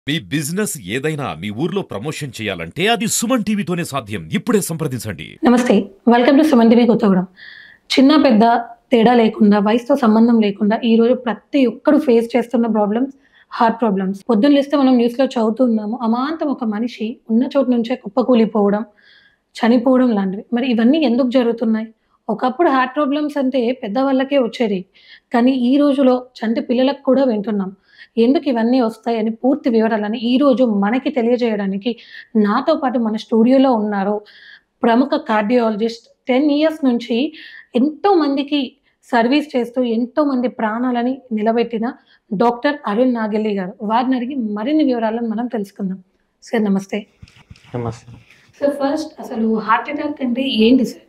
మీ business ఏదైనా మీ ఊర్లో promotion చేయాలంటే అది సుమన్ టీవీతోనే సాధ్యం ఇప్పుడే సంప్రదించండి నమస్తే welcome to Suman TV Kothagudem చిన్న పెద్ద తేడా లేకుండా వయసుతో సంబంధం లేకుండా ఈ రోజు ప్రతి ఒక్కరు ఫేస్ చేస్తున్న ప్రాబ్లమ్స్ హార్ట్ ప్రాబ్లమ్స్ పొద్దున్న లేస్తే మనం న్యూస్లో చదువుతున్నాము అమాంతం ఒక మనిషి ఉన్న చోటు నుంచే కుప్పకూలిపోవడం చనిపోవడం లాంటివి మరి ఇవన్నీ ఎందుకు జరుగుతున్నాయి ఒకప్పుడు హార్ట్ ప్రాబ్లమ్స్ అంటే పెద్దవాళ్ళకే వచ్చేది కానీ ఈ రోజులో చంటి పిల్లలకు కూడా వింటున్నాం ఎందుకు ఇవన్నీ వస్తాయని పూర్తి వివరాలని ఈ రోజు మనకి తెలియజేయడానికి నాతో పాటు మన స్టూడియోలో ఉన్నారు ప్రముఖ కార్డియాలజిస్ట్ టెన్ ఇయర్స్ నుంచి ఎంతో మందికి సర్వీస్ చేస్తూ ఎంతో మంది ప్రాణాలని నిలబెట్టిన డాక్టర్ అరుణ్ నాగెల్లి గారు వారిని అడిగి మరిన్ని వివరాలను మనం తెలుసుకుందాం సార్ నమస్తే నమస్తే సార్ ఫస్ట్ అసలు హార్ట్ అటాక్ అంటే ఏంటి సార్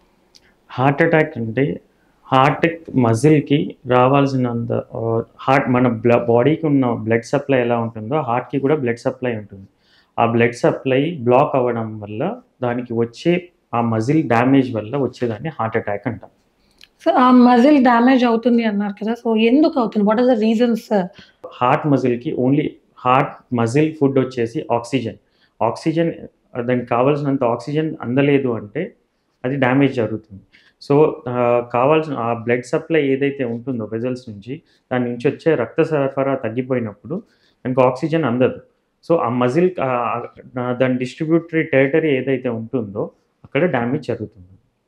హార్ట్ అటాక్ అంటే హార్ట్ మజిల్కి రావాల్సినంత హార్ట్ మన బ్ల బాడీకి ఉన్న బ్లడ్ సప్లై ఎలా ఉంటుందో హార్ట్కి కూడా బ్లడ్ సప్లై ఉంటుంది ఆ బ్లడ్ సప్లై బ్లాక్ అవ్వడం వల్ల దానికి వచ్చే ఆ మజిల్ డ్యామేజ్ వల్ల వచ్చేదాన్ని హార్ట్ అటాక్ అంటాం సో ఆ మజిల్ డ్యామేజ్ అవుతుంది అన్నారు కదా సో ఎందుకు అవుతుంది what are the reasons heart మజిల్కి ఓన్లీ హార్ట్ మజిల్ ఫుడ్ వచ్చేసి ఆక్సిజన్ ఆక్సిజన్ దానికి కావాల్సినంత ఆక్సిజన్ అందలేదు అంటే అది డ్యామేజ్ జరుగుతుంది సో ఆ, కావాల్సిన ఆ బ్లడ్ సప్లై ఏదైతే ఉంటుందో వెజల్స్ నుంచి దాని నుంచి వచ్చే రక్త సరఫరా తగ్గిపోయినప్పుడు దానికి ఆక్సిజన్ అందదు సో ఆ మజిల్ దాని డిస్ట్రిబ్యూటరీ టెరిటరీ ఏదైతే ఉంటుందో అక్కడ డ్యామేజ్ జరుగుతుంది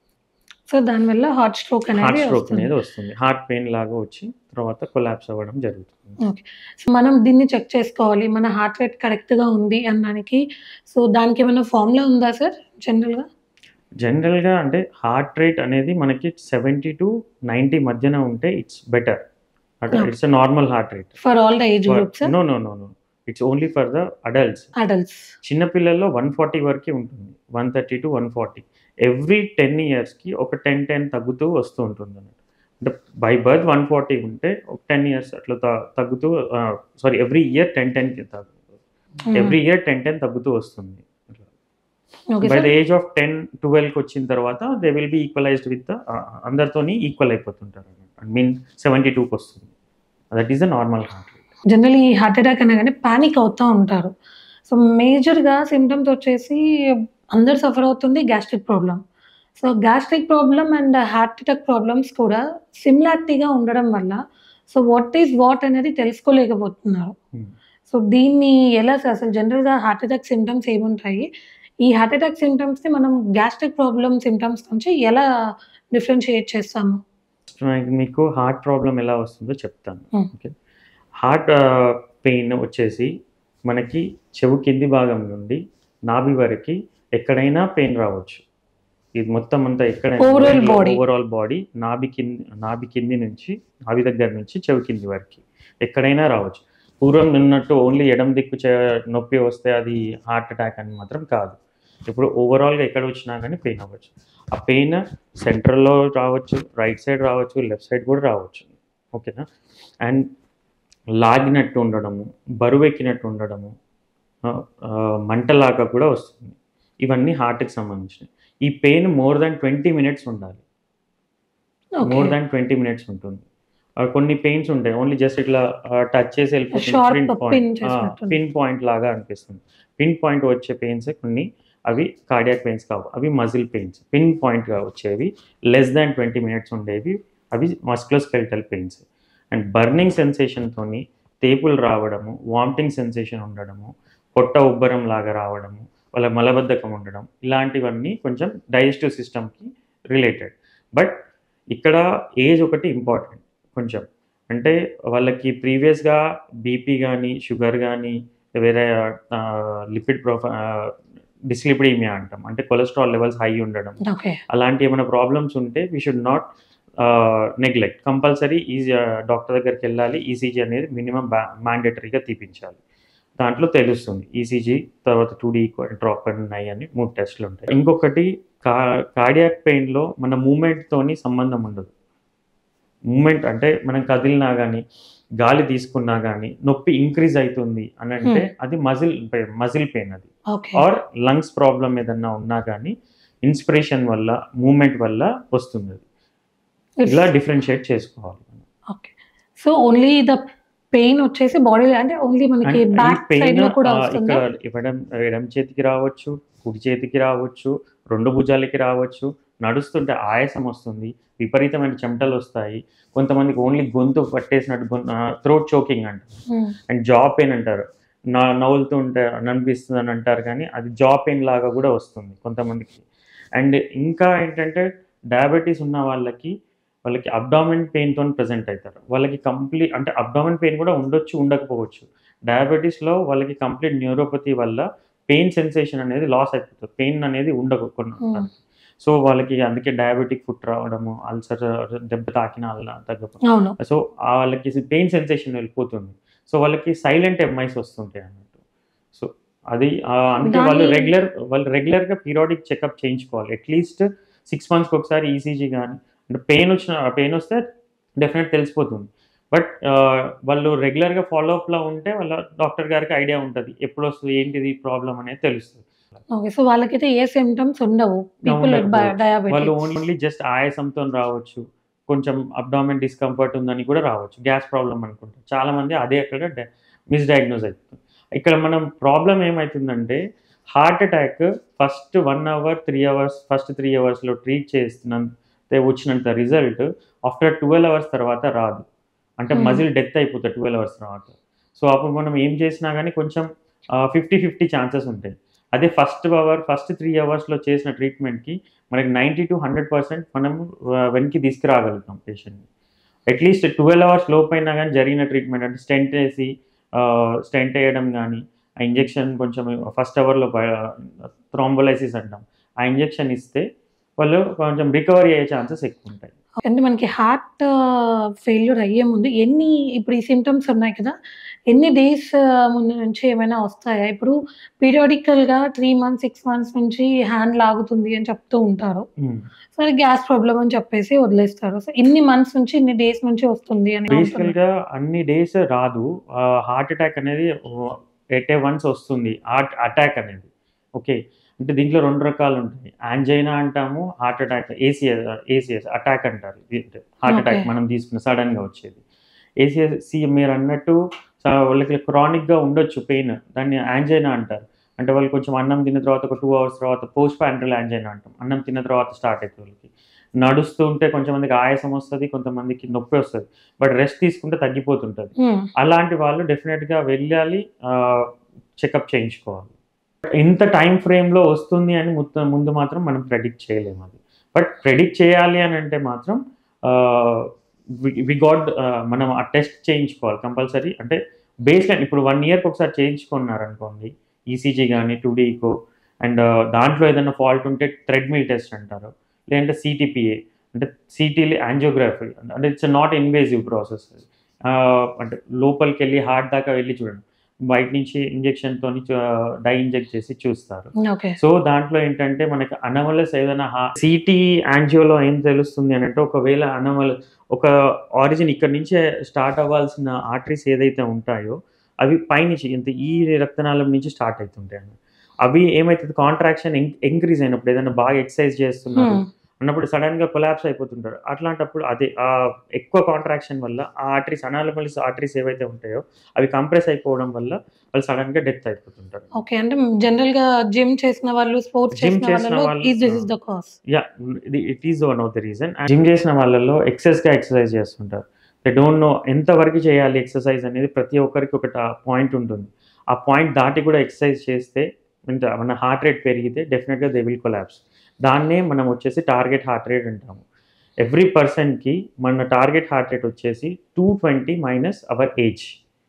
సో దానివల్ల హార్ట్ స్ట్రోక్ హార్ట్ అనేది స్ట్రోక్ వస్తుంది అనేది వస్తుంది హార్ట్ పెయిన్ లాగా వచ్చి తర్వాత కొలాప్స్ అవ్వడం జరుగుతుంది ఓకే సో మనం దీన్ని చెక్ చేసుకోవాలి మన హార్ట్ రేట్ కరెక్ట్గా ఉంది అనడానికి సో దానికి ఏమైనా ఫార్ములా ఉందా సార్ జనరల్గా జనరల్గా అంటే హార్ట్ రేట్ అనేది మనకి సెవెంటీ టు నైంటీ మధ్యన ఉంటే ఇట్స్ బెటర్ అంటే Okay. It's normal heart rate for all the age groups no no no no it's only for the adults adults చిన్నపిల్లల్లో వన్ ఫార్టీ వరకు ఉంటుంది one thirty to one forty every ten ఇయర్స్కి ఒక ten ten తగ్గుతూ వస్తూ ఉంటుంది అన్నట్టు అంటే బై బర్త్ వన్ ఫార్టీ ఉంటే ఒక టెన్ ఇయర్స్ అట్లా త- తగ్గుతూ సారీ ఎవ్రీ ఇయర్ టెన్ టెన్కి తగ్గుతుంది ఎవ్రీ ఇయర్ టెన్ టెన్ తగ్గుతూ వస్తుంది okay by sir the age of ten ట్వెల్వ్కి వచ్చిన తర్వాత they will be equalized with అందరితోని ఈక్వల్ అయిపోతుంటారు ఐ మీన్ సెవెంటీ టూకి వస్తుంది that is the normal heart rate general ఈ హార్ట్ అటాక్ అనగానే పానిక్ అవుతూ ఉంటారు సో మేజర్గా సిమ్టమ్స్ వచ్చేసి అందరు సఫర్ అవుతుంది gastric problem so gastric problem and heart attack problems కూడా సిమిలారిటీగా ఉండడం వల్ల సో వాట్ ఈస్ వాట్ అనేది తెలుసుకోలేకపోతున్నారు సో దీన్ని ఎలా సార్ అసలు జనరల్గా హార్ట్ అటాక్ సిమ్టమ్స్ ఏముంటాయి ఈ హార్ట్ అటాక్ సిమ్టమ్స్ని మనం గ్యాస్ట్రిక్ ప్రాబ్లమ్ సిమ్టమ్స్ నుంచి ఎలా డిఫరెన్షియేట్ చేస్తాము మీకు హార్ట్ ప్రాబ్లం ఎలా వస్తుందో చెప్తాను Hmm. ఓకే హార్ట్ పెయిన్ వచ్చేసి మనకి చెవు కింది భాగం నుండి నాభి వరకు ఎక్కడైనా పెయిన్ రావచ్చు ఇది మొత్తం అంతా Overall body. ఓవరాల్ బాడీ నాభి కింది నాభి కింది నుంచి నాభి దగ్గర నుంచి చెవు కింది వరకు ఎక్కడైనా రావచ్చు పూర్వం ఉన్నట్టు ఓన్లీ ఎడం దిక్కు చే- నొప్పి వస్తే అది హార్ట్ అటాక్ అని మాత్రం కాదు ఇప్పుడు ఓవరాల్గా ఎక్కడ వచ్చినా కానీ పెయిన్ అవ్వచ్చు ఆ పెయిన్ సెంట్రల్లో రావచ్చు రైట్ సైడ్ రావచ్చు లెఫ్ట్ సైడ్ కూడా రావచ్చు ఓకేనా అండ్ లాగినట్టు ఉండడము బరువు ఎక్కినట్టు ఉండడము ఆ, ఆ, మంటలాగా కూడా వస్తుంది ఇవన్నీ హార్ట్కి సంబంధించినవి ఈ pain more than twenty minutes ఉండాలి మోర్ దాన్ ట్వంటీ మినిట్స్ ఉంటుంది ఆ, కొన్ని పెయిన్స్ ఉంటాయి ఓన్లీ జస్ట్ ఇట్లా టచ్ చేసి Sharp వెళ్ళిపోతుంది pin చేసినట్టు. పిన్ పాయింట్ లాగా అనిపిస్తుంది పిన్ పాయింట్ వచ్చే పెయిన్స్ కొన్ని అవి కార్డియాక్ పెయిన్స్ కావు అవి మజిల్ పెయిన్స్ పిన్ పాయింట్గా వచ్చేవి లెస్ దాన్ ట్వంటీ మినిట్స్ ఉండేవి అవి మస్కులోస్కెల్టల్ పెయిన్స్ అండ్ బర్నింగ్ సెన్సేషన్తోని తేపులు రావడము వామిటింగ్ సెన్సేషన్ ఉండడము పొట్ట ఉబ్బరం లాగా రావడము వాళ్ళ మలబద్ధకం ఉండడం ఇలాంటివన్నీ కొంచెం డైజెస్టివ్ సిస్టమ్కి రిలేటెడ్ బట్ ఇక్కడ ఏజ్ ఒకటి ఇంపార్టెంట్ కొంచెం అంటే వాళ్ళకి ప్రీవియస్గా బీపీ కానీ షుగర్ కానీ వేరే లిపిడ్ ప్రొఫై డిస్లిపిడీమియా అంటాం అంటే కొలెస్ట్రాల్ లెవెల్స్ హై ఉండడం ఓకే అలాంటి ఏమైనా ప్రాబ్లమ్స్ ఉంటే we should not neglect compulsory ఈజీ డాక్టర్ దగ్గరికి వెళ్ళాలి ఈసీజీ అనేది మినిమం మ్యాండేటరీగా తీపించాలి దాంట్లో తెలుస్తుంది ఈసీజీ తర్వాత టూ డీ డ్రాప్ ఉన్నాయి అని మూడు టెస్ట్లు ఉంటాయి ఇంకొకటి కా కార్డియాక్ పెయిన్లో మన మూమెంట్తోని సంబంధం ఉండదు మూమెంట్ అంటే మనం కదిలినా కానీ గాలి తీసుకున్నా కానీ నొప్పి ఇంక్రీజ్ అవుతుంది అని అంటే అది మజిల్ మజిల్ పెయిన్ అది ఓకే ఆర్ లంగ్స్ ప్రాబ్లం ఏదన్నా ఉన్నా కానీ ఇన్స్పిరేషన్ వల్ల మూమెంట్ వల్ల వస్తుంది అది ఇలా డిఫరెన్షియేట్ చేసుకోవాలి okay so only the pain వచ్చేసి బాడీలో అంటే ఓన్లీ మనకి అండ్ ఈ బ్యాక్ పెయిన్ సైడ్ లో కూడా ఆ, వస్తుందా ఇక్కడ ఇవ్వడం ఎడం చేతికి రావచ్చు కుడి చేతికి రావచ్చు రెండు భుజాలకి రావచ్చు నడుస్తుంటే ఆయాసం వస్తుంది విపరీతమైన చెమటలు వస్తాయి కొంతమందికి ఓన్లీ గొంతు పట్టేసినట్టు థ్రోట్ చోకింగ్ అంటారు ఉమ్, అండ్ జా పెయిన్ అంటారు నా నవ్వులుతూ ఉంటే అనిపిస్తుంది అని అంటారు కానీ అది జా పెయిన్ లాగా కూడా వస్తుంది కొంతమందికి అండ్ ఇంకా ఏంటంటే డయాబెటీస్ ఉన్న వాళ్ళకి వాళ్ళకి అబ్డామిన్ పెయిన్తో ప్రజెంట్ అవుతారు వాళ్ళకి కంప్లీట్ అంటే అబ్డామిన్ పెయిన్ కూడా ఉండొచ్చు ఉండకపోవచ్చు డయాబెటీస్లో వాళ్ళకి కంప్లీట్ న్యూరోపతి వల్ల పెయిన్ సెన్సేషన్ అనేది లాస్ అయిపోతుంది పెయిన్ అనేది ఉండకు కొన్ని Hmm. సో వాళ్ళకి అందుకే డయాబెటిక్ ఫుడ్ రావడము అల్సర్ దెబ్బ తాకిన అలా తగ్గ అవును సో ఆ వాళ్ళకి పెయిన్ సెన్సేషన్ వెళ్ళిపోతుంది సో వాళ్ళకి సైలెంట్ ఎంఐస్ వస్తుంటాయి అన్నట్టు సో అది ఆ, అందుకే వాళ్ళు దాన్ని- రెగ్యులర్ వాళ్ళు రెగ్యులర్గా పీరియాడిక్ చెకప్ చేయించుకోవాలి అట్లీస్ట్ సిక్స్ మంత్స్కి ఒకసారి ఈసీజీ కానీ అంటే పెయిన్ వచ్చిన పెయిన్ వస్తే డెఫినెట్ తెలిసిపోతుంది బట్ వాళ్ళు రెగ్యులర్గా ఫాలోఅప్లో ఉంటే వాళ్ళ డాక్టర్ గారికి ఐడియా ఉంటుంది ఎప్పుడు వస్తుంది ఏంటిది ప్రాబ్లం అనేది తెలుస్తుంది ఓకే సో వాళ్ళకైతే ఏ సిమ్టమ్స్ ఉండవు పీపుల్ ఉండకపోవచ్చు. వాళ్ళు డయాబెటిస్ ఓన్లీ జస్ట్ ఆయాసంతో రావచ్చు కొంచెం అబ్డామిన్ డిస్కంఫర్ట్ ఉందని కూడా రావచ్చు గ్యాస్ ప్రాబ్లం అనుకుంటారు చాలా మంది అదే అక్కడ మిస్డయాగ్నోజ్ అవుతుంది ఇక్కడ మనం ప్రాబ్లం ఏమవుతుందంటే heart attack first one hour three hours first three అవర్స్లో ట్రీట్ చేస్తున్నంత వచ్చినంత రిజల్ట్ ఆఫ్టర్ ట్వెల్వ్ అవర్స్ తర్వాత రాదు అంటే Hmm. మజిల్ డెత్ అయిపోతుంది ట్వెల్వ్ అవర్స్ తర్వాత సో అప్పుడు మనం ఏం చేసినా కానీ కొంచెం ఫిఫ్టీ ఫిఫ్టీ ఛాన్సెస్ ఉంటాయి అదే ఫస్ట్ అవర్ ఫస్ట్ త్రీ అవర్స్లో చేసిన ట్రీట్మెంట్కి మనకి నైంటీ టు హండ్రెడ్ పర్సెంట్ మనం ఆ, వెనక్కి తీసుకురాగలుగుతాం పేషెంట్ని అట్లీస్ట్ ట్వెల్వ్ అవర్స్ లోపైనా కానీ జరిగిన ట్రీట్మెంట్ అంటే స్టెంట్ వేసి స్టెంట్ వేయడం కానీ ఆ ఇంజెక్షన్ కొంచెం ఫస్ట్ అవర్లో థ్రాంబోలైసిస్ అంటాం ఆ ఇంజెక్షన్ ఇస్తే వాళ్ళు కొంచెం రికవరీ అయ్యే ఛాన్సెస్ ఎక్కువ ఉంటాయి అంటే మనకి హార్ట్ ఫెయిల్యూర్ అయ్యే ముందు ఎన్ని ఇప్పుడు ఈ సిమ్టమ్స్ ఉన్నాయి కదా ఎన్ని డేస్ ముందు నుంచి ఏమైనా వస్తాయా ఇప్పుడు periodical గా త్రీ మంత్స్ సిక్స్ మంత్స్ నుంచి హ్యాండ్ లాగుతుంది అని చెప్తూ ఉంటారు సో అది గ్యాస్ ప్రాబ్లమ్ అని చెప్పేసి వదిలేస్తారు సో ఇన్ని మంత్స్ నుంచి ఇన్ని డేస్ నుంచి వస్తుంది అని బేసికల్ ఉంటుంది. గా అన్ని డేస్ రాదు హార్ట్ అటాక్ అనేది ఎట్ ఏ వన్స్ వస్తుంది హార్ట్ అటాక్ అనేది ఓకే అంటే దీంట్లో రెండు రకాలు ఉంటాయి యాంజైనా అంటాము heart attack ACS ACS attack అంటారు హార్ట్ అటాక్ Okay. మనం తీసుకున్న సడన్ గా వచ్చేది ఏసీఎస్ మీరు అన్నట్టు స- వాళ్ళకి chronic గా ఉండొచ్చు పెయిన్ దాన్ని యాంజైనా అంటారు అంటే వాళ్ళు కొంచెం అన్నం తిన్న తర్వాత ఒక టూ అవర్స్ తర్వాత పోస్ట్ ప్యాంట్రల్ యాంజైనా అంటాం అన్నం తిన్న తర్వాత స్టార్ట్ అవుతుంది వాళ్ళకి నడుస్తూ ఉంటే కొంచెం మందికి ఆయాసం వస్తుంది కొంతమందికి నొప్పి వస్తుంది బట్ రెస్ట్ తీసుకుంటే తగ్గిపోతుంటుంది Hmm. అలాంటి వాళ్ళు డెఫినెట్గా వెళ్ళాలి చెకప్ చేయించుకోవాలి ఇంత టైం ఫ్రేమ్లో వస్తుంది అని ముత్త- ముందు మాత్రం మనం ప్రెడిక్ట్ చేయలేము అది బట్ ప్రెడిక్ట్ చేయాలి అని అంటే మాత్రం వి గాడ్ మనం ఆ టెస్ట్ చేయించుకోవాలి కంపల్సరీ అంటే బేస్ లైన్ ఇప్పుడు వన్ ఇయర్కి ఒకసారి చేయించుకున్నారు అనుకోండి ఈసీజీ కానీ టూడీకో అండ్ దాంట్లో ఏదైనా ఫాల్ట్ ఉంటే థ్రెడ్మిల్ టెస్ట్ అంటారు లేదంటే సిటీపీఏ అంటే సిటీలీ యాంజియోగ్రఫీ అంటే ఇట్స్ నాట్ ఇన్వేజివ్ ప్రాసెస్ అంటే లోపలికి వెళ్ళి హార్ట్ దాకా వెళ్ళి చూడండి బయట నుంచి ఇంజెక్షన్తో డై ఇంజెక్ట్ చేసి చూస్తారు ఓకే సో దాంట్లో ఏంటంటే మనకి అనమలస్ ఏదైనా సిటీ యాంజియోలో ఏం తెలుస్తుంది అని అంటే ఒకవేళ అనమల్ ఒక ఆరిజిన్ ఇక్కడ నుంచే స్టార్ట్ అవ్వాల్సిన ఆర్టరీస్ ఏదైతే ఉంటాయో అవి పైనుంచి ఇంత ఈ రక్తనాళం నుంచి స్టార్ట్ అవుతుంటాయి అన్నమాట. అవి ఏమైతుంది కాంట్రాక్షన్ ఎంక్రీజ్ అయినప్పుడు ఏదైనా బాగా ఎక్సర్సైజ్ చేస్తున్నారు అన్నప్పుడు సడన్ గా కొలాప్స్ అయిపోతుంటారు అట్లాంటప్పుడు అదే ఆ ఎక్కువ కాంట్రాక్షన్ వల్ల ఆ ఆర్టరీస్ అనాలమల్స్ ఆర్టరీస్ ఏవైతే ఉంటాయో అవి కంప్రెస్ అయిపోవడం వల్ల వాళ్ళు సడన్ గా డెత్ అయిపోతుంటారు ఓకే అంటే జనరల్ గా జిమ్ చేసిన వాళ్ళు స్పోర్ట్స్ Gym చేసిన చేసిన వాళ్ళలో వాళ్ళు- is this is the cause yeah it is one of the reason gym చేసిన వాళ్ళల్లో ఎక్సెస్ గా ఎక్సర్సైజ్ చేస్తుంటారు దే డోంట్ నో ఎంత వరకు చేయాలి ఎక్సర్సైజ్ అనేది ప్రతి ఒక్కరికి ఒక పాయింట్ ఉంటుంది ఆ పాయింట్ దాటి కూడా ఎక్సర్సైజ్ చేస్తే ఇంత మన హార్ట్ రేట్ పెరిగితే డెఫినెట్గా దే విల్ కొలాప్స్ దాన్నే మనం వచ్చేసి టార్గెట్ హార్ట్ రేట్ అంటాము ఎవ్రీ పర్సన్కి మన టార్గెట్ హార్ట్ రేట్ వచ్చేసి two twenty minus our age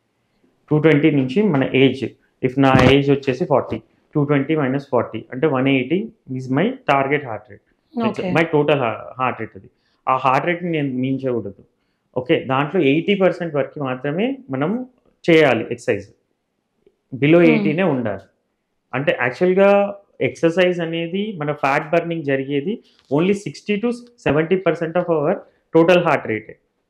two twenty నుంచి మన ఏజ్ ఇఫ్ నా ఏజ్ వచ్చేసి forty two twenty minus forty అంటే one eighty is my target heart rate okay my total heart rate అది ఆ హార్ట్ రేట్ని నేను మించకూడదు ఓకే దాంట్లో ఎయిటీ పర్సెంట్ వరకు మాత్రమే మనం చేయాలి ఎక్సర్సైజ్ బిలో Hmm. ఎయిటీనే ఉండాలి అంటే యాక్చువల్గా ఎక్సర్సైజ్ అనేది మన ఫ్యాట్ బర్నింగ్ జరిగేది only sixty to seventy percent of our total heart రేటే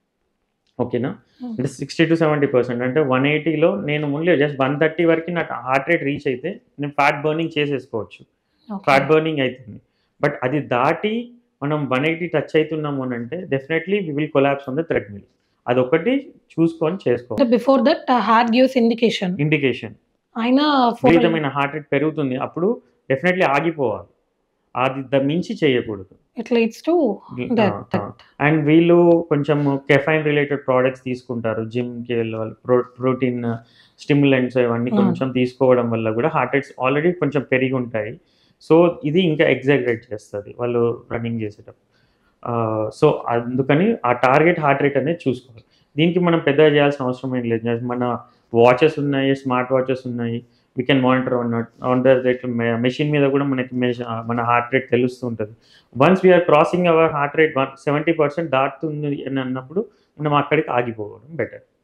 ఓకేనా Hmm. అంటే సిక్స్టీ టు సెవెంటీ పర్సెంట్ అంటే వన్ ఎయిటీలో నేను ముందు జస్ట్ వన్ థర్టీ వరకు నా హార్ట్ రేట్ రీచ్ అయితే నేను ఫ్యాట్ బర్నింగ్ చేసేసుకోవచ్చు ఫ్యాట్ బర్నింగ్ అవుతుంది బట్ అది దాటి మనం వన్ ఎయిటీ టచ్ అవుతున్నాము అని అంటే definitely we will collapse on the treadmill అదొకటి చూసుకొని చేసుకోవాలి before that heart gives indication indication అయినా for- విపరీతమైన హార్ట్ రేట్ పెరుగుతుంది అప్పుడు డెఫినెట్లీ ఆగిపోవాలి అది ద మించి చేయకూడదు it leads to death. And వీళ్ళు కొంచెం కెఫైన్ రిలేటెడ్ ప్రోడక్ట్స్ తీసుకుంటారు జిమ్కి వెళ్ళే వాళ్ళు ప్రో ప్రోటీన్ స్టిమ్యులెంట్స్ ఇవన్నీ Hmm. కొంచెం తీసుకోవడం వల్ల కూడా హార్ట్ రేట్స్ ఆల్రెడీ కొంచెం పెరిగి ఉంటాయి సో ఇది ఇంకా ఎగ్జాగరేట్ చేస్తుంది వాళ్ళు రన్నింగ్ చేసేటప్పుడు సో అందుకని ఆ టార్గెట్ హార్ట్ రేట్ అనేది చూసుకోవాలి దీనికి మనం పెద్దగా చేయాల్సిన అవసరం ఏం లేదు Just మన వాచెస్ ఉన్నాయి స్మార్ట్ వాచెస్ ఉన్నాయి we can monitor on on the machine మీద కూడా మనకి measure- మన హార్ట్ రేట్ తెలుస్తూ ఉంటుంది once we're crossing our heart rate one seventy percent దాటుతుంది అని అన్నప్పుడు మనం అక్కడికి ఆగిపోవడం బెటర్